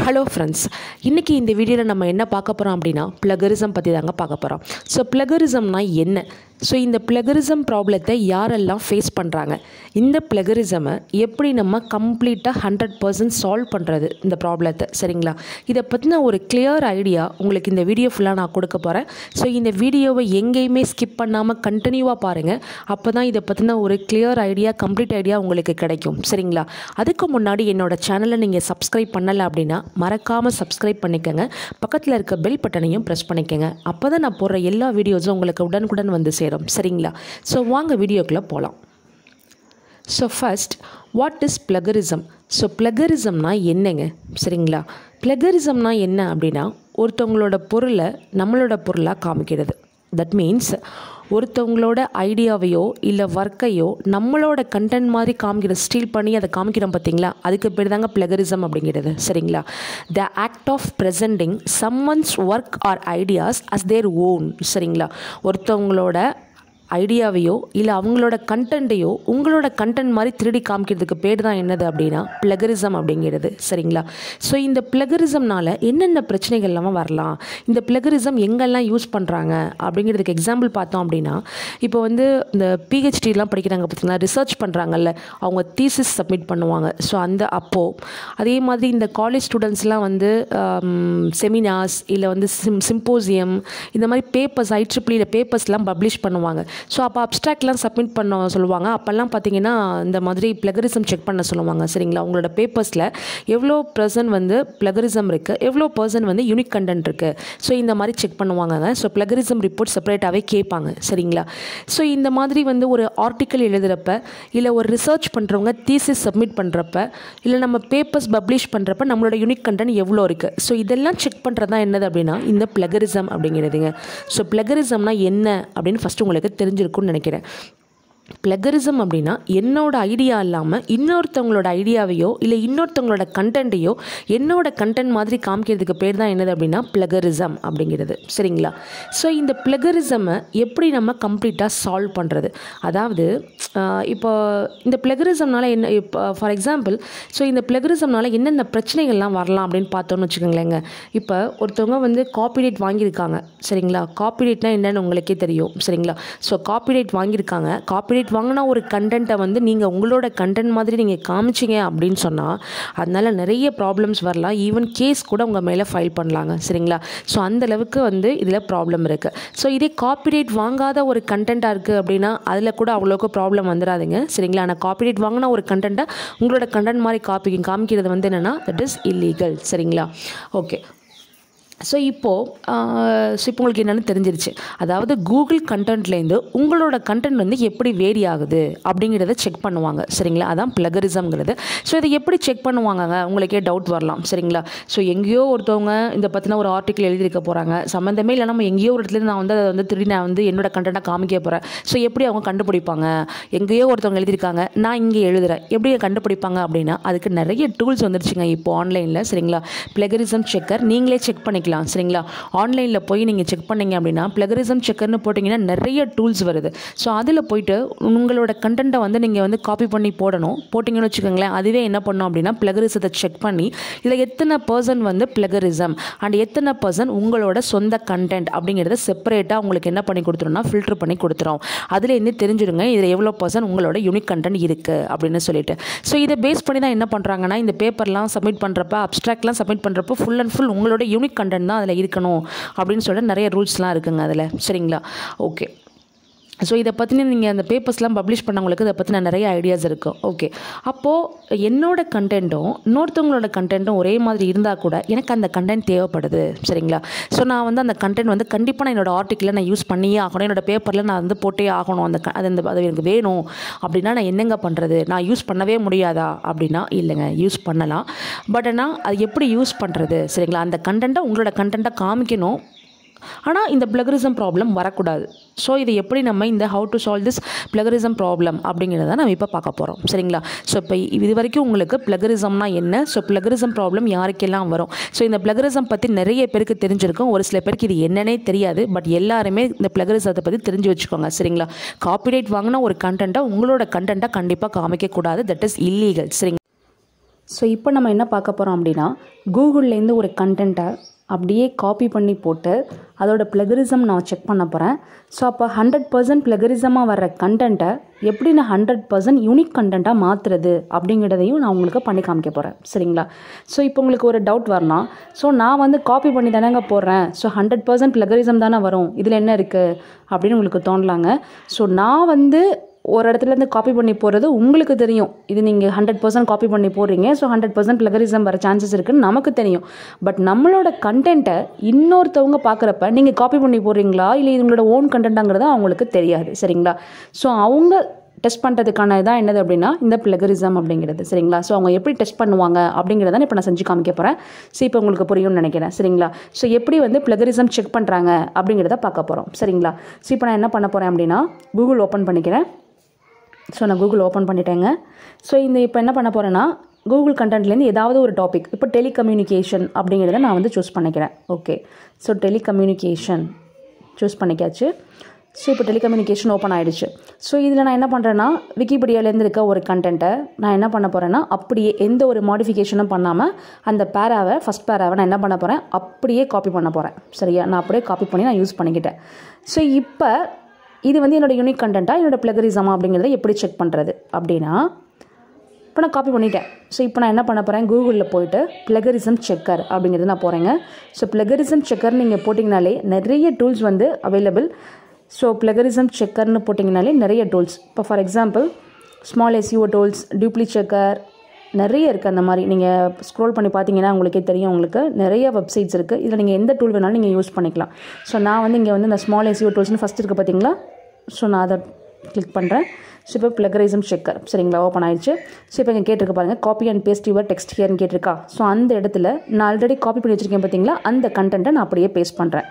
hello friends இன்றைக்கி இந்த வீடியோவில் நம்ம என்ன பார்க்க போகிறோம் அப்படின்னா ப்ளகரிசம் பற்றி தாங்க பார்க்க போகிறோம் ஸோ ப்ளகரிசம்னா என்ன ஸோ இந்த ப்ளகரிசம் ப்ராப்ளத்தை யாரெல்லாம் ஃபேஸ் பண்ணுறாங்க இந்த ப்ளகரிசமை எப்படி நம்ம கம்ப்ளீட்டாக ஹண்ட்ரட் பர்சன்ட் சால்வ் பண்ணுறது இந்த ப்ராப்ளத்தை சரிங்களா இதை பற்றின ஒரு கிளியர் ஐடியா உங்களுக்கு இந்த வீடியோ ஃபுல்லாக நான் கொடுக்க போகிறேன் ஸோ இந்த வீடியோவை எங்கேயுமே ஸ்கிப் பண்ணாமல் கண்டினியூவாக பாருங்கள் அப்போ தான் இதை பற்றின ஒரு கிளியர் ஐடியா கம்ப்ளீட் ஐடியா உங்களுக்கு கிடைக்கும் சரிங்களா அதுக்கு முன்னாடி என்னோட சேனலை நீங்கள் சப்ஸ்கிரைப் பண்ணலை அப்படின்னா மறக்காமல் சப்ஸ்கிரைப் பண்ணிக்கோங்க பக்கத்தில் இருக்க பெல் பட்டனையும் ப்ரெஸ் பண்ணிக்கோங்க அப்போ தான் நான் போடுற எல்லா வீடியோஸும் உங்களுக்கு உடனுக்குடன் வந்து சேரும் சரிங்களா ஸோ வாங்க வீடியோக்குள்ளே போகலாம் so first what is plagiarism so பிளகரிசம்னா என்னங்க சரிங்களா பிளகரிசம்னா என்ன அப்படின்னா ஒருத்தவங்களோட பொருளை நம்மளோட பொருளாக காமிக்கிறது தட் மீன்ஸ் ஒருத்தவங்களோட ஐடியாவையோ இல்லை ஒர்க்கையோ நம்மளோட கண்டென்ட் மாதிரி காமிக்கிற ஸ்டீல் பண்ணி அதை காமிக்கிறோம் பார்த்தீங்களா அதுக்கு பேர் தாங்க பிளகரிசம் அப்படிங்கிறது சரிங்களா the act of presenting someone's work or ideas as their own சரிங்களா ஒருத்தவங்களோட ஐடியாவையோ இல்லை அவங்களோட கண்டென்ட்டையோ உங்களோட கண்டென்ட் மாதிரி திருடி காமிக்கிறதுக்கு பேர் தான் என்னது அப்படின்னா பிளகரிசம் அப்படிங்கிறது சரிங்களா ஸோ இந்த பிளகரிசம்னால என்னென்ன பிரச்சனைகள்லாம் வரலாம் இந்த பிளகரிசம் எங்கெல்லாம் யூஸ் பண்ணுறாங்க அப்படிங்கிறதுக்கு எக்ஸாம்பிள் பார்த்தோம் அப்படின்னா இப்போ வந்து இந்த பிஹெச்டிலாம் படிக்கிறாங்க பார்த்தீங்கன்னா ரிசர்ச் பண்ணுறாங்கல்ல அவங்க தீசிஸ் சப்மிட் பண்ணுவாங்க ஸோ அந்த அப்போது அதே மாதிரி இந்த காலேஜ் ஸ்டூடெண்ட்ஸ்லாம் வந்து செமினார்ஸ் இல்லை வந்து சிம் சிம்போசியம் இந்த மாதிரி பேப்பர்ஸ் ஐட்ரிப்ளியில் பேப்பர்ஸ்லாம் பப்ளிஷ் பண்ணுவாங்க ஸோ அப்போ அப்ட்ராக்ட்லாம் சப்மிட் பண்ண சொல்லுவாங்க அப்போல்லாம் பார்த்தீங்கன்னா இந்த மாதிரி பிளகரிசம் செக் பண்ண சொல்லுவாங்க சரிங்களா உங்களோட பேப்பர்ஸில் எவ்வளோ பர்சன்ட் வந்து பிளகரிசம் இருக்குது எவ்வளோ பர்சன்ட் வந்து யூனிக் கண்டென்ட் இருக்குது ஸோ இந்த மாதிரி செக் பண்ணுவாங்க ஸோ பிளகரிசம் ரிப்போர்ட் செப்பரேட்டாகவே கேட்பாங்க சரிங்களா ஸோ இந்த மாதிரி வந்து ஒரு ஆர்டிக்கல் எழுதுகிறப்ப இல்லை ஒரு ரிசர்ச் பண்ணுறவங்க தீசிஸ் சப்மிட் பண்ணுறப்ப இல்லை நம்ம பேப்பர்ஸ் பப்ளிஷ் பண்ணுறப்ப நம்மளோட யூனிக் கண்டென்ட் எவ்வளோ இருக்குது ஸோ இதெல்லாம் செக் பண்ணுறது தான் என்னது அப்படின்னா இந்த பிளகரிசம் அப்படிங்கிறதுங்க ஸோ பிளகரிசம்னா என்ன அப்படின்னு ஃபஸ்ட்டு உங்களுக்கு தெரிஞ்சிருக்கும்னு நினைக்கிறேன் பிளகரிசம் அப்படின்னா என்னோட ஐடியா இல்லாமல் இன்னொருத்தவங்களோட ஐடியாவையோ இல்லை இன்னொருத்தவங்களோட கண்டென்ட்டையோ என்னோட கண்டென்ட் மாதிரி காமிக்கிறதுக்கு பேர் தான் என்னது அப்படின்னா பிளகரிசம் அப்படிங்கிறது சரிங்களா ஸோ இந்த பிளகரிசமை எப்படி நம்ம கம்ப்ளீட்டாக சால்வ் பண்ணுறது அதாவது இப்போ இந்த பிளகரிசம்னால என்ன இப்போ ஃபார் எக்ஸாம்பிள் ஸோ இந்த பிளகரிசம்னால என்னென்ன பிரச்சனைகள்லாம் வரலாம் அப்படின்னு பார்த்தோம்னு வச்சுக்கோங்களேங்க இப்போ ஒருத்தவங்க வந்து காப்பிரைட் வாங்கியிருக்காங்க சரிங்களா காப்பிரைட்னா என்னென்னு உங்களுக்கே தெரியும் சரிங்களா ஸோ காப்பிரைட் வாங்கியிருக்காங்க காப்பி காப்பிரைட் வாங்கினா ஒரு கண்டென்ட்டை வந்து நீங்கள் உங்களோட கண்டென்ட் மாதிரி நீங்கள் காமிச்சிங்க அப்படின்னு சொன்னால் அதனால் நிறைய ப்ராப்ளம்ஸ் வரலாம் ஈவன் கேஸ் கூட உங்கள் மேலே ஃபைல் பண்ணலாங்க சரிங்களா ஸோ அந்தளவுக்கு வந்து இதில் ப்ராப்ளம் இருக்குது ஸோ இதே காப்பிரைட் வாங்காத ஒரு கண்டென்ட்டாக இருக்குது அப்படின்னா அதில் கூட அவ்வளோக்கு ப்ராப்ளம் வந்துடாதுங்க சரிங்களா ஆனால் காப்பிரைட் வாங்கினா ஒரு கண்டென்ட்டை உங்களோட கண்டென்ட் மாதிரி காப்பி காமிக்கிறது வந்து என்னென்னா தட் இஸ் இல்லீகல் சரிங்களா ஓகே ஸோ இப்போது ஸோ இப்போ உங்களுக்கு என்னென்னு தெரிஞ்சிருச்சு அதாவது கூகுள் கண்டென்ட்லேருந்து உங்களோட கண்டென்ட் வந்து எப்படி வேரி ஆகுது அப்படிங்கிறத செக் பண்ணுவாங்க சரிங்களா அதான் பிளகரிசம்ங்கிறது ஸோ இதை எப்படி செக் பண்ணுவாங்கங்க உங்களுக்கே டவுட் வரலாம் சரிங்களா ஸோ எங்கேயோ ஒருத்தவங்க இந்த பற்றின ஒரு ஆர்டிக்கல் எழுதியிருக்க போகிறாங்க சம்மந்தமே இல்லை நம்ம எங்கேயோ ஒரு இடத்துல நான் வந்து அதை வந்து திருடி நான் வந்து என்னோட கண்டென்ட்டாக காமிக்க போகிறேன் ஸோ எப்படி அவங்க கண்டுபிடிப்பாங்க எங்கேயோ ஒருத்தவங்க எழுதியிருக்காங்க நான் இங்கே எழுதுகிறேன் எப்படி கண்டுபிடிப்பாங்க அப்படின்னா அதுக்கு நிறைய டூல்ஸ் வந்துருச்சுங்க இப்போ ஆன்லைனில் சரிங்களா பிளகரிசம் செக்கர் நீங்களே செக் பண்ணிக்கலாம் பண்ணிக்கலாம் சரிங்களா ஆன்லைனில் போய் நீங்கள் செக் பண்ணிங்க அப்படின்னா பிளகரிசம் செக்கர்னு போட்டிங்கன்னா நிறைய டூல்ஸ் வருது ஸோ அதில் போயிட்டு உங்களோட கண்டென்ட்டை வந்து நீங்கள் வந்து காப்பி பண்ணி போடணும் போட்டிங்கன்னு வச்சுக்கோங்களேன் அதுவே என்ன பண்ணும் அப்படின்னா பிளகரிசத்தை செக் பண்ணி இதில் எத்தனை பர்சன் வந்து பிளகரிசம் அண்ட் எத்தனை பர்சன் உங்களோட சொந்த கண்டென்ட் அப்படிங்கிறத செப்பரேட்டாக உங்களுக்கு என்ன பண்ணி கொடுத்துருன்னா ஃபில்டர் பண்ணி கொடுத்துரும் அதுலேருந்து தெரிஞ்சிருங்க இதில் எவ்வளோ பர்சன்ட் உங்களோட யூனிக் கண்டென்ட் இருக்குது அப்படின்னு சொல்லிட்டு ஸோ இதை பேஸ் பண்ணி தான் என்ன பண்ணுறாங்கன்னா இந்த பேப்பர்லாம் சப்மிட் பண்ணுறப்ப அப்ட்ராக்ட்லாம் சப்மிட் பண்ணுறப்போ ஃபுல் அண்ட் ஃபுல் உங்களோட யூனிக் கண்டென்ட் தான் அதில் இருக்கணும் அப்படின்னு சொல்லிட்டு நிறைய ரூல்ஸ்லாம் இருக்குங்க அதில் சரிங்களா ஓகே ஸோ இதை பற்றின நீங்கள் அந்த பேப்பர்ஸ்லாம் பப்ளிஷ் பண்ணவங்களுக்கு இதை பற்றின நிறைய ஐடியாஸ் இருக்கும் ஓகே அப்போது என்னோட கண்டென்ட்டும் இன்னொருத்தவங்களோட கண்டென்ட்டும் ஒரே மாதிரி இருந்தால் கூட எனக்கு அந்த கண்டென்ட் தேவைப்படுது சரிங்களா ஸோ நான் வந்து அந்த கண்டென்ட் வந்து கண்டிப்பாக நான் என்னோடய ஆர்டிக்கில் நான் யூஸ் பண்ணியே ஆகணும் என்னோடய பேப்பரில் நான் வந்து போட்டே ஆகணும் அந்த அது அந்த அது எனக்கு வேணும் அப்படின்னா நான் என்னங்க பண்ணுறது நான் யூஸ் பண்ணவே முடியாதா அப்படின்னா இல்லைங்க யூஸ் பண்ணலாம் பட் ஆனால் அது எப்படி யூஸ் பண்ணுறது சரிங்களா அந்த கண்டென்ட்டை உங்களோட கண்டென்ட்டாக காமிக்கணும் ஆனால் இந்த பிளகரிசம் ப்ராப்ளம் வரக்கூடாது ஸோ இதை எப்படி நம்ம இந்த how to solve this plagiarism problem அப்படிங்கிறத நம்ம இப்போ பார்க்க போகிறோம் சரிங்களா ஸோ இப்போ இது வரைக்கும் உங்களுக்கு பிளகரிசம்னா என்ன ஸோ பிளகரிசம் ப்ராப்ளம் யாருக்கெல்லாம் வரும் ஸோ இந்த பிளகரிசம் பற்றி நிறைய பேருக்கு தெரிஞ்சிருக்கும் ஒரு சில பேருக்கு இது என்னன்னே தெரியாது பட் எல்லாருமே இந்த பிளகரிசத்தை பற்றி தெரிஞ்சு வச்சுக்கோங்க சரிங்களா காப்பிரைட் வாங்கினா ஒரு கண்டென்ட்டை உங்களோட கண்டென்ட்டை கண்டிப்பாக காமிக்கக்கூடாது தட் இஸ் இல்லீகல் சரிங்களா ஸோ இப்போ நம்ம என்ன பார்க்க போகிறோம் அப்படின்னா கூகுள்லேருந்து ஒரு கண்டென்ட்டை அப்படியே காப்பி பண்ணி போட்டு அதோட பிளகரிசம் நான் செக் பண்ண போகிறேன் ஸோ அப்போ ஹண்ட்ரட் பர்சன்ட் பிளகரிசமாக வர்ற கண்டென்ட்டை எப்படி நான் ஹண்ட்ரட் பர்சன்ட் யூனிக் கண்டென்ட்டாக மாற்றுறது அப்படிங்கிறதையும் நான் உங்களுக்கு பண்ணி காமிக்க போகிறேன் சரிங்களா ஸோ இப்போ உங்களுக்கு ஒரு டவுட் வரலாம் ஸோ நான் வந்து காப்பி பண்ணி தானேங்க போடுறேன் ஸோ ஹண்ட்ரட் பர்சன்ட் பிளகரிசம் தானே வரும் இதில் என்ன இருக்குது அப்படின்னு உங்களுக்கு தோணலாங்க ஸோ நான் வந்து ஒரு இடத்துலேருந்து காப்பி பண்ணி போடுறது உங்களுக்கு தெரியும் இது நீங்கள் ஹண்ட்ரட் பர்சன்ட் காப்பி பண்ணி போடுறீங்க ஸோ ஹண்ட்ரட் பர்சன்ட் பிளகரிசம் வர சான்சஸ் இருக்குன்னு நமக்கு தெரியும் பட் நம்மளோட கண்டென்ட்டை இன்னொருத்தவங்க பார்க்குறப்ப நீங்கள் காப்பி பண்ணி போடுறீங்களா இல்லை இது உங்களோட ஓன் கண்டென்ட்டாங்கிறது அவங்களுக்கு தெரியாது சரிங்களா ஸோ அவங்க டெஸ்ட் பண்ணுறதுக்கான இதான் என்னது அப்படின்னா இந்த பிளகரிசம் அப்படிங்கிறது சரிங்களா ஸோ அவங்க எப்படி டெஸ்ட் பண்ணுவாங்க அப்படிங்கிறத இப்போ நான் செஞ்சு காமிக்க போகிறேன் ஸோ இப்போ உங்களுக்கு புரியும்னு நினைக்கிறேன் சரிங்களா ஸோ எப்படி வந்து பிளகரிசம் செக் பண்ணுறாங்க அப்படிங்கிறத பார்க்க போகிறோம் சரிங்களா ஸோ இப்போ நான் என்ன பண்ண போகிறேன் அப்படின்னா கூகுள் ஓப்பன் பண்ணிக்கிறேன் ஸோ நான் கூகுள் ஓப்பன் பண்ணிட்டேங்க ஸோ இந்த இப்போ என்ன பண்ண போகிறேன்னா கூகுள் கண்டென்ட்லேருந்து ஏதாவது ஒரு டாபிக் இப்போ டெலிகம்யூனிகேஷன் அப்படிங்கிறத நான் வந்து சூஸ் பண்ணிக்கிறேன் ஓகே ஸோ டெலிகம்யூனிகேஷன் சூஸ் பண்ணிக்காச்சு ஸோ இப்போ டெலிகம்யூனிகேஷன் ஓப்பன் ஆகிடுச்சு ஸோ இதில் நான் என்ன பண்ணுறேன்னா விக்கிபீடியாலேருந்து இருக்க ஒரு கண்டென்ட்டை நான் என்ன பண்ண போகிறேன்னா அப்படியே எந்த ஒரு மாடிஃபிகேஷனும் பண்ணாமல் அந்த பேராவை ஃபஸ்ட் பேராவை நான் என்ன பண்ண போகிறேன் அப்படியே காப்பி பண்ண போகிறேன் சரியா நான் அப்படியே காப்பி பண்ணி நான் யூஸ் பண்ணிக்கிட்டேன் ஸோ இப்போ இது வந்து என்னோடய யூனிக் கண்டென்ட்டாக என்னோடய பிளகரிசமா அப்படிங்கிறத எப்படி செக் பண்ணுறது அப்படின்னா இப்போ நான் காப்பி பண்ணிட்டேன் ஸோ இப்போ நான் என்ன பண்ண போகிறேன் கூகுளில் போயிட்டு பிளகரிசம் செக்கர் அப்படிங்கிறது நான் போகிறேங்க ஸோ பிளகரிசம் செக்கர் நீங்கள் போட்டிங்கனாலே நிறைய டூல்ஸ் வந்து அவைலபிள் ஸோ பிளகரிசம் செக்கர்னு போட்டிங்கனாலே நிறைய டூல்ஸ் இப்போ for example small SEO tools duplicate checker நிறைய இருக்குது அந்த மாதிரி நீங்கள் ஸ்க்ரோல் பண்ணி பார்த்தீங்கன்னா உங்களுக்கே தெரியும் உங்களுக்கு நிறைய வெப்சைட்ஸ் இருக்குது இதில் நீங்கள் எந்த டூல் வேணாலும் நீங்கள் யூஸ் பண்ணிக்கலாம் ஸோ நான் வந்து இங்கே வந்து இந்த ஸ்மால் எஸ்யூ டூல்ஸ்னு ஃபஸ்ட் இருக்குது பார்த்தீங்களா ஸோ நான் அதை கிளிக் பண்ணுறேன் ஸோ இப்போ பிளகரிசம் செக்கர் சரிங்களா ஓப்பன் ஆயிடுச்சு ஸோ இப்போ இங்கே கேட்டிருக்கு பாருங்கள் copy and paste your text ஹியர்னு கேட்டிருக்கா ஸோ அந்த இடத்துல நான் ஆல்ரெடி காப்பி பண்ணி வச்சுருக்கேன் பார்த்தீங்களா அந்த கண்டென்ட்டை நான் அப்படியே பேஸ்ட் பண்ணுறேன்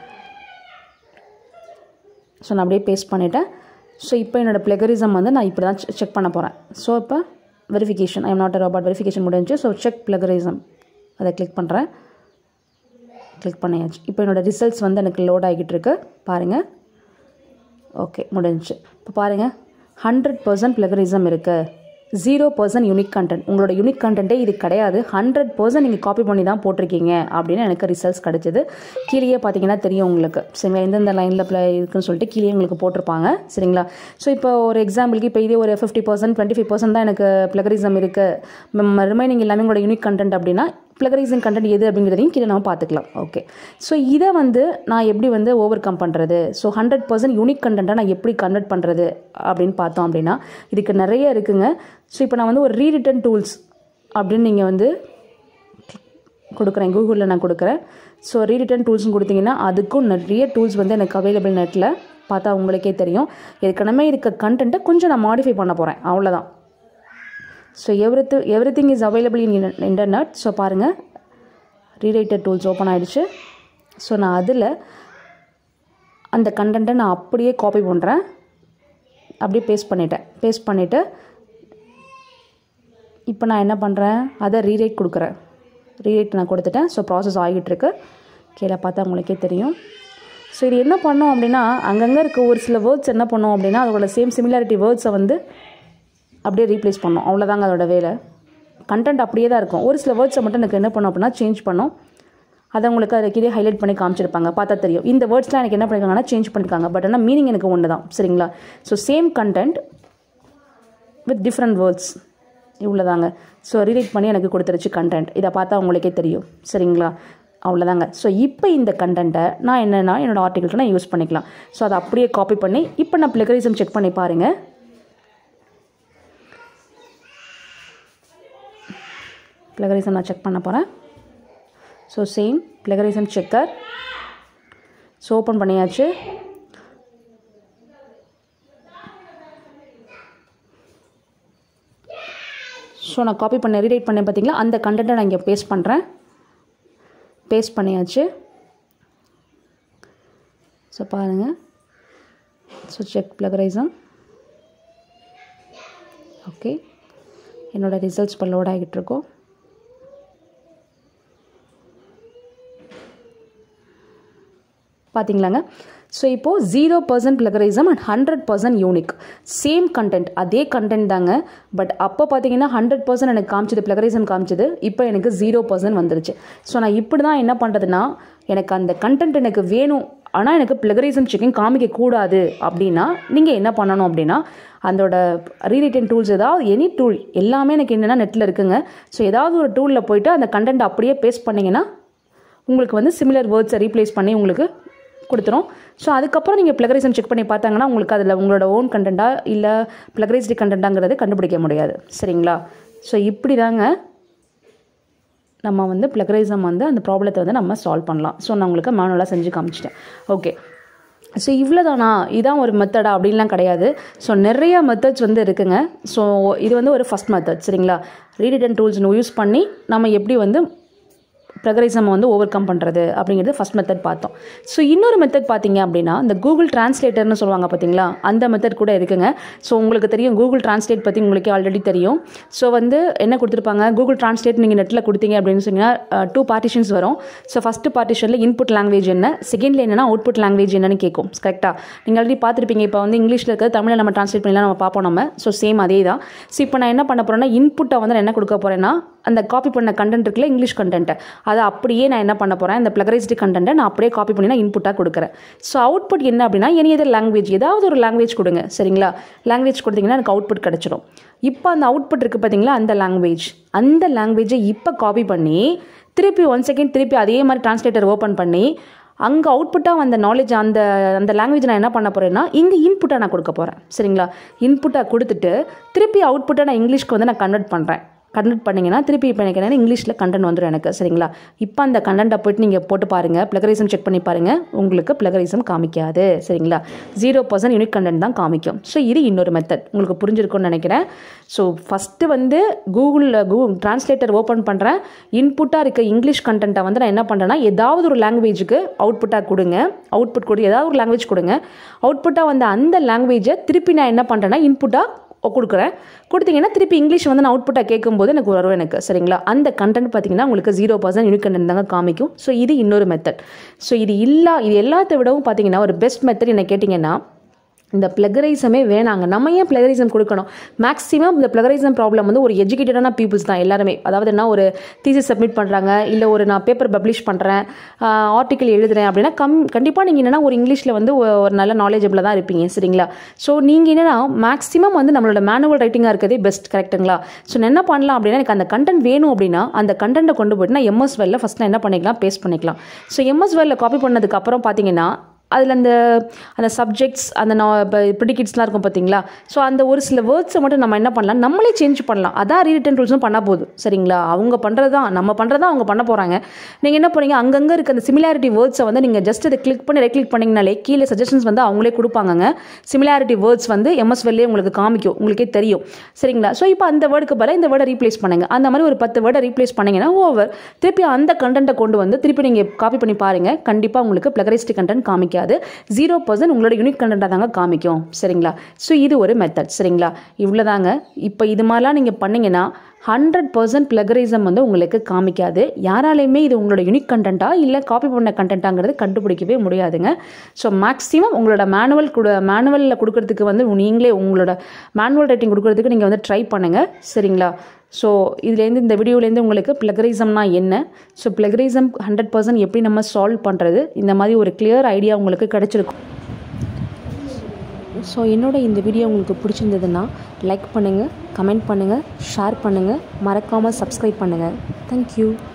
ஸோ நான் அப்படியே பேஸ்ட் பண்ணிவிட்டேன் ஸோ இப்போ என்னோடய பிளகரிசம் வந்து நான் இப்படி தான் செக் பண்ண போகிறேன் ஸோ இப்போ verification I am not robot verification முடிஞ்சு ஸோ செக் பிளகரிசம் அதை கிளிக் பண்ணுறேன் கிளிக் பண்ணியாச்சு இப்போ என்னோடய ரிசல்ட்ஸ் வந்து எனக்கு லோட் ஆகிட்டு இருக்கு பாருங்கள் ஓகே முடிஞ்சிச்சு இப்போ பாருங்கள் ஹண்ட்ரட் பர்சன்ட் பிளகரிசம் இருக்குது ஜீரோ பர்சன்ட் யூனிக் கண்டென்ட் உங்களோட யூனிக் கண்டென்ட்டே இது கிடையாது ஹண்ட்ரட் பர்சன்ட் நீங்கள் காப்பி பண்ணி தான் போட்டிருக்கீங்க அப்படின்னு எனக்கு ரிசல்ட்ஸ் கிடச்சிது கீழே பார்த்தீங்கன்னா தெரியும் உங்களுக்கு சரிங்களா எந்தெந்த லைனில் ப்ளே இருக்குன்னு சொல்லிட்டு கீழே உங்களுக்கு போட்டிருப்பாங்க சரிங்களா ஸோ இப்போ ஒரு எக்ஸாம்பிளுக்கு இப்போ இதே ஒரு fifty percent twenty five percent தான் எனக்கு பிளகரிசம் இருக்குது ரிமைனிங் எல்லாமே உங்களோட யூனிக் கண்டென்ட் அப்படின்னா பிளகரைசிங் கண்டென்ட் எது அப்படிங்கிறதையும் கீழே நம்ம பார்த்துக்கலாம் ஓகே ஸோ இதை வந்து நான் எப்படி வந்து ஓவர் கம் பண்ணுறது ஸோ ஹண்ட்ரட் பர்சன்ட் யூனிக் கண்டென்ட்டை நான் எப்படி கன்வெர்ட் பண்ணுறது அப்படின்னு பார்த்தோம் அப்படின்னா இதுக்கு நிறைய இருக்குங்க ஸோ இப்போ நான் வந்து ஒரு ரீரிட்டன் டூல்ஸ் அப்படின்னு நீங்கள் வந்து கொடுக்குறேன் கூகுளில் நான் கொடுக்குறேன் ஸோ ரீரிட்டன் டூல்ஸ்னு கொடுத்தீங்கன்னா அதுக்கும் நிறைய டூல்ஸ் வந்து எனக்கு அவைலபிள் நெட்டில் பார்த்தா உங்களுக்கே தெரியும் ஏற்கனவே இருக்க கண்டென்ட்டை கொஞ்சம் நான் மாடிஃபை பண்ண போகிறேன் அவ்வளோதான் so every everything is available in internet so பாருங்கள் ரீரைட்டர் டூல்ஸ் ஓப்பன் ஆகிடுச்சு ஸோ நான் அதில் அந்த கண்டென்ட்டை நான் அப்படியே காப்பி பண்ணுறேன் அப்படியே பேஸ்ட் பண்ணிட்டேன் பேஸ்ட் பண்ணிவிட்டு இப்போ நான் என்ன பண்ணுறேன் அதை ரீரைட் கொடுக்குறேன் ரீரைட் நான் கொடுத்துட்டேன் ஸோ ப்ராசஸ் ஆகிட்டுருக்கு கீழே பார்த்தா உங்களுக்கே தெரியும் ஸோ இது என்ன பண்ணோம் அப்படின்னா அங்கங்கே இருக்க ஒரு சில வேர்ட்ஸ் என்ன பண்ணோம் அப்படின்னா அதோட சேம் சிமிலாரிட்டி வேர்ட்ஸை வந்து அப்படியே ரீப்ளேஸ் பண்ணோம் அவ்வளோதாங்க அதோட வேலை கண்டென்ட் அப்படியே தான் இருக்கும் ஒரு சில வேர்ட்ஸை மட்டும் எனக்கு என்ன பண்ணோம் அப்படின்னா சேஞ்ச் பண்ணோம் அதை உங்களுக்கு அதில் கீழே ஹைலைட் பண்ணி காமிச்சிருப்பாங்க பார்த்தா தெரியும் இந்த வேர்ட்ஸ்லாம் எனக்கு என்ன பண்ணியிருக்காங்கன்னா சேஞ்ச் பண்ணியிருக்காங்க பட் ஆனால் மீனிங் எனக்கு ஒன்று தான் சரிங்களா so same content with different words இவ்வளோதாங்க ஸோ ரீரைட் பண்ணி எனக்கு கொடுத்துருச்சு கண்டென்ட் இதை பார்த்தா உங்களுக்கே தெரியும் சரிங்களா அவ்வளோதாங்க ஸோ இப்போ இந்த கண்டென்ட்டை நான் என்னென்னா என்னோடய ஆர்டிகளுக்கு நான் யூஸ் பண்ணிக்கலாம் ஸோ அதை அப்படியே காப்பி பண்ணி இப்போ நான் பிளகரிசம் செக் பண்ணி பாருங்கள் பிளகரிசம் நான் செக் பண்ண போகிறேன் so same plagiarism checker so open பண்ணியாச்சு ஸோ நான் காப்பி பண்ண ரீடைட் பண்ணேன் பார்த்தீங்களா அந்த கண்டென்ட்டை நான் இங்கே பேஸ்ட் பண்ணுறேன் பேஸ்ட் பண்ணியாச்சு ஸோ பாருங்கள் ஸோ செக் பிளகரைசம் ஓகே என்னோடய ரிசல்ட்ஸ் இப்போ லோட் ஆகிட்டு இருக்கோம் பார்த்தீங்களாங்க ஸோ இப்போது zero percent plagiarism and hundred percent unique same content அதே கண்டென்ட் தாங்க பட் அப்போ பார்த்தீங்கன்னா ஹண்ட்ரட் பர்சன்ட் எனக்கு காமிச்சது பிளகரிசம் காமிச்சது இப்போ எனக்கு ஜீரோ பர்சன்ட் வந்துருச்சு ஸோ நான் இப்படி தான் என்ன பண்ணுறதுன்னா எனக்கு அந்த கண்டென்ட் எனக்கு வேணும் ஆனால் எனக்கு பிளகரிசம் செக்கிங் காமிக்கக்கூடாது அப்படின்னா நீங்கள் என்ன பண்ணணும் அப்படின்னா அதோட ரீரிட்டன் டூல்ஸ் ஏதாவது எனி டூல் எல்லாமே எனக்கு என்னென்னா நெட்டில் இருக்குங்க ஸோ ஏதாவது ஒரு டூலில் போயிட்டு அந்த கண்டென்ட் அப்படியே பேஸ்ட் பண்ணிங்கன்னா உங்களுக்கு வந்து சிமிலர் வேர்ட்ஸை ரீப்ளேஸ் பண்ணி உங்களுக்கு கொடுத்துரும் ஸோ அதுக்கப்புறம் நீங்கள் பிளகரிசம் செக் பண்ணி பார்த்தாங்கன்னா உங்களுக்கு அதில் உங்களோட ஓன் கண்டென்ட்டா இல்லை பிளகரைஸ்டு கண்டென்ட்டாங்கிறது கண்டுபிடிக்க முடியாது சரிங்களா ஸோ இப்படி தாங்க நம்ம வந்து பிளகரைசம் வந்து அந்த ப்ராப்ளத்தை வந்து நம்ம சால்வ் பண்ணலாம் ஸோ நான் உங்களுக்கு மேனுவலாக செஞ்சு காமிச்சிட்டேன் ஓகே ஸோ இவ்வளோதானா இதான் ஒரு மெத்தடா அப்படின்லாம் கிடையாது ஸோ நிறைய மெத்தட்ஸ் வந்து இருக்குங்க ஸோ இது வந்து ஒரு ஃபஸ்ட் மெத்தட் சரிங்களா ரீடிட்டன் டூல்ஸ் யூஸ் பண்ணி நம்ம எப்படி வந்து ப்ரகரிசம் வந்து ஓவர் கம் பண்ணுறது அப்படிங்கிறது ஃபஸ்ட் மெத்தட் பார்த்தோம் ஸோ இன்னொரு மெத்தட் பார்த்தீங்க அப்படின்னா இந்த கூகுள் டிரான்ஸ்லேட்டர்னு சொல்லுவாங்க பார்த்தீங்களா அந்த மெத்தட் கூட இருக்குங்க ஸோ உங்களுக்கு தெரியும் கூகுள் டிரான்ஸ்லேட் பற்றி உங்களுக்கு ஆல்ரெடி தெரியும் ஸோ வந்து என்ன கொடுத்துருப்பாங்க கூகுள் டிரான்ஸ்லேட் நீங்கள் நெட்டில் கொடுத்தீங்க அப்படின்னு சொன்னீங்கன்னா டூ பார்ட்டிஷன்ஸ் வரும் ஸோ ஃபஸ்ட்டு பார்ட்டிஷனில் இன்புட் லாங்குவேஜ் என்ன செகண்டில் என்னன்னா அவுட்புட் லாங்குவேஜ் என்னன்னு கேட்கும் கரெக்டாக நீங்கள் ஆல்ரெடி பார்த்துருப்பீங்க இப்போ வந்து இங்கிலீஷில் இருக்கிறது தமிழில் நம்ம டிரான்ஸ்லேட் பண்ணலாம் நம்ம பார்ப்போம் நம்ம ஸோ சேம் அதே தான் ஸோ இப்போ நான் என்ன பண்ண போகிறேன்னா இன்புட்டை வந்து நான் என்ன கொடுக்க போகிறேன்னா அந்த காப்பி பண்ண கண்டென்ட் இருக்குல்ல இங்கிலீஷ் கண்டென்ட்டை அதை அப்படியே நான் என்ன பண்ண போகிறேன் இந்த பிளகரைஸ்டு கண்டென்ட்டை நான் அப்படியே காப்பி பண்ணி நான் இன்புட்டாக கொடுக்குறேன் ஸோ அவுட்புட் என்ன அப்படின்னா எனி எதர் லாங்குவேஜ் ஏதாவது ஒரு லாங்குவேஜ் கொடுங்க சரிங்களா லாங்குவேஜ் கொடுத்தீங்கன்னா எனக்கு அவுட்புட் கிடச்சிரும் இப்போ அந்த அவுட்புட் இருக்குது பார்த்தீங்களா அந்த லாங்குவேஜ் அந்த லாங்குவேஜை இப்போ காப்பி பண்ணி திருப்பி ஒன் செகண்ட் திருப்பி அதே மாதிரி டிரான்ஸ்லேட்டர் ஓப்பன் பண்ணி அங்கே அவுட்புட்டாக வந்த நாலேஜ் அந்த அந்த லாங்குவேஜ் நான் என்ன பண்ண போகிறேன்னா இங்கே இன்புட்டாக நான் கொடுக்க போகிறேன் சரிங்களா இன்புட்டாக கொடுத்துட்டு திருப்பி அவுட்புட்டாக நான் இங்கிலீஷ்க்கு வந்து நான் கன்வெர்ட் பண்ணுறேன் கன்வெர்ட் பண்ணிங்கன்னா திருப்பி இப்போ எனக்கு என்னென்னா இங்கிலீஷில் கண்டென்ட் வந்துடும் எனக்கு சரிங்களா இப்போ அந்த கண்டென்ட்டை போய்ட்டு நீங்கள் போட்டு பாருங்கள் ப்ளகரிசம் செக் பண்ணி பாருங்கள் உங்களுக்கு ப்ளகரிசம் காமிக்காது சரிங்களா ஜீரோ பர்சன்ட் யூனிக் கண்டென்ட் தான் காமிக்கும் ஸோ இது இன்னொரு மெத்தட் உங்களுக்கு புரிஞ்சிருக்கும்னு நினைக்கிறேன் ஸோ ஃபஸ்ட்டு வந்து கூகுளில் கூகுள் டிரான்ஸ்லேட்டர் ஓப்பன் பண்ணுறேன் இன்புட்டாக இருக்க இங்கிலீஷ் கண்டென்ட்டை வந்து நான் என்ன பண்ணுறேன்னா ஏதாவது ஒரு லாங்குவேஜுக்கு அவுட்புட்டாக கொடுங்க அவுட்புட் கொடு ஏதாவது ஒரு லாங்குவேஜ் கொடுங்க அவுட்புட்டாக வந்த அந்த லாங்குவேஜை திருப்பி நான் என்ன பண்ணுறேன்னா இன்புட்டாக கொடுக்குறேன் கொடுத்தீங்கன்னா திருப்பி இங்கிலீஷ் வந்து நான் அவுட்புட்டாக கேட்கும்போது எனக்கு வரும் எனக்கு சரிங்களா அந்த கண்டென்ட் பார்த்தீங்கன்னா உங்களுக்கு ஜீரோ பர்சன்ட் யூனிக் கண்டென்ட் தாங்க காமிக்கும் ஸோ இது இன்னொரு மெத்தட் ஸோ இது இல்லா இது எல்லாத்த விடவும் பார்த்தீங்கன்னா ஒரு பெஸ்ட் மெத்தட் என்ன கேட்டிங்கன்னா இந்த பிளகரைசமே வேணாங்க நம்ம ஏன் பிளகரைசம் கொடுக்கணும் மேக்ஸிமம் இந்த பிளகரைசம் ப்ராப்ளம் வந்து ஒரு எஜுகேட்டடான பீப்புள்ஸ் தான் எல்லாருமே அதாவது என்ன ஒரு தீசிஸ் சப்மிட் பண்ணுறாங்க இல்லை ஒரு நான் பேப்பர் பப்ளிஷ் பண்ணுறேன் ஆர்டிக்கல் எழுதுறேன் அப்படின்னா கம் கண்டிப்பாக நீங்கள் என்னென்னா ஒரு இங்கிலீஷில் வந்து ஒ- ஒரு நல்ல நாலேஜபிளாக தான் இருப்பீங்க சரிங்களா ஸோ நீங்கள் என்னென்னா மேக்ஸிமம் வந்து நம்மளோட மேனுவல் ரைட்டிங்காக இருக்கிறதே பெஸ்ட் கரெக்ட்டுங்களா ஸோ நான் என்ன பண்ணலாம் அப்படின்னா எனக்கு அந்த கண்டென்ட் வேணும் அப்படின்னா அந்த கண்டென்ட்டை கொண்டு போயிட்டு நான் எம்எஸ் வெல்ல ஃபஸ்ட் நான் என்ன பண்ணிக்கலாம் பேஸ்ட் பண்ணிக்கலாம் ஸோ எம்எஸ் வெல்ல காப்பி பண்ணதுக்கு அப்புறம் பார்த்தீங்கன்னா அதில் அந்த அந்த சப்ஜெக்ட்ஸ் அந்த ப்ரிடிகேட்ஸ்லாம் இருக்கும் பார்த்தீங்களா ஸோ அந்த ஒரு சில வேர்ட்ஸை மட்டும் நம்ம என்ன பண்ணலாம் நம்மளே சேஞ்ச் பண்ணலாம் அதான் ரீரிட்டன் ரூல்ஸும் பண்ணால் போதும் சரிங்களா அவங்க பண்ணுறது தான் நம்ம பண்ணுறது தான் அவங்க பண்ண போகிறாங்க நீங்கள் என்ன பண்ணீங்க அங்கங்கே இருக்க அந்த சிமிலாரிட்டி வேர்ட்ஸை வந்து நீங்கள் ஜஸ்ட் அதை கிளிக் பண்ணி ரெக்ளிக் பண்ணிங்கனாலே கீழே சஜஷன்ஸ் வந்து அவங்களே கொடுப்பாங்கங்க சிமிலாரிட்டி வேர்ட்ஸ் வந்து எம்எஸ்வெல்லே உங்களுக்கு காமிக்கும் உங்களுக்கே தெரியும் சரிங்களா ஸோ இப்போ அந்த வேர்டுக்கு பதிலாக இந்த வேர்டை ரீப்ளேஸ் பண்ணுங்க அந்த மாதிரி ஒரு பத்து வேர்டை ரீப்ளேஸ் பண்ணீங்கன்னா ஓவர் திருப்பி அந்த கண்டென்ட்டை கொண்டு வந்து திருப்பி நீங்கள் காப்பி பண்ணி பாருங்கள் கண்டிப்பாக உங்களுக்கு பிளகரைஸ்ட் கண்டென்ட் காமிக்காது ஜீரோ பர்சன்ட் உங்களோட யூனிக் கண்டென்ட்டாக தாங்க காமிக்கும் சரிங்களா ஸோ இது ஒரு மெத்தட் சரிங்களா இவ்வளோதாங்க இப்போ இது மாதிரிலாம் நீங்கள் பண்ணீங்கன்னா ஹண்ட்ரட் பர்சன்ட் பிளகரிசம் வந்து உங்களுக்கு காமிக்காது யாராலையுமே இது உங்களோட யூனிக் கண்டென்ட்டா இல்லை காப்பி பண்ண கண்டென்ட்டாங்கிறது கண்டுபிடிக்கவே முடியாதுங்க ஸோ மேக்ஸிமம் உங்களோட மேனுவல் கொடு மேனுவலில் கொடுக்கறதுக்கு வந்து நீங்களே உங்களோட மேனுவல் ரைட்டிங் கொடுக்கறதுக்கு நீங்கள் வந்து ட்ரை பண்ணுங்கள் சரிங்களா ஸோ இதுலேருந்து இந்த வீடியோலேருந்து உங்களுக்கு பிளகரிசம்னா என்ன ஸோ பிளகரிசம் ஹண்ட்ரட் பர்சன்ட் எப்படி நம்ம சால்வ் பண்ணுறது இந்த மாதிரி ஒரு கிளியர் ஐடியா உங்களுக்கு கிடச்சிருக்கும் ஸோ என்னோட இந்த வீடியோ உங்களுக்கு பிடிச்சிருந்ததுன்னா லைக் பண்ணுங்கள் கமெண்ட் பண்ணுங்கள் ஷேர் பண்ணுங்கள் மறக்காமல் சப்ஸ்கிரைப் பண்ணுங்கள் தேங்க்யூ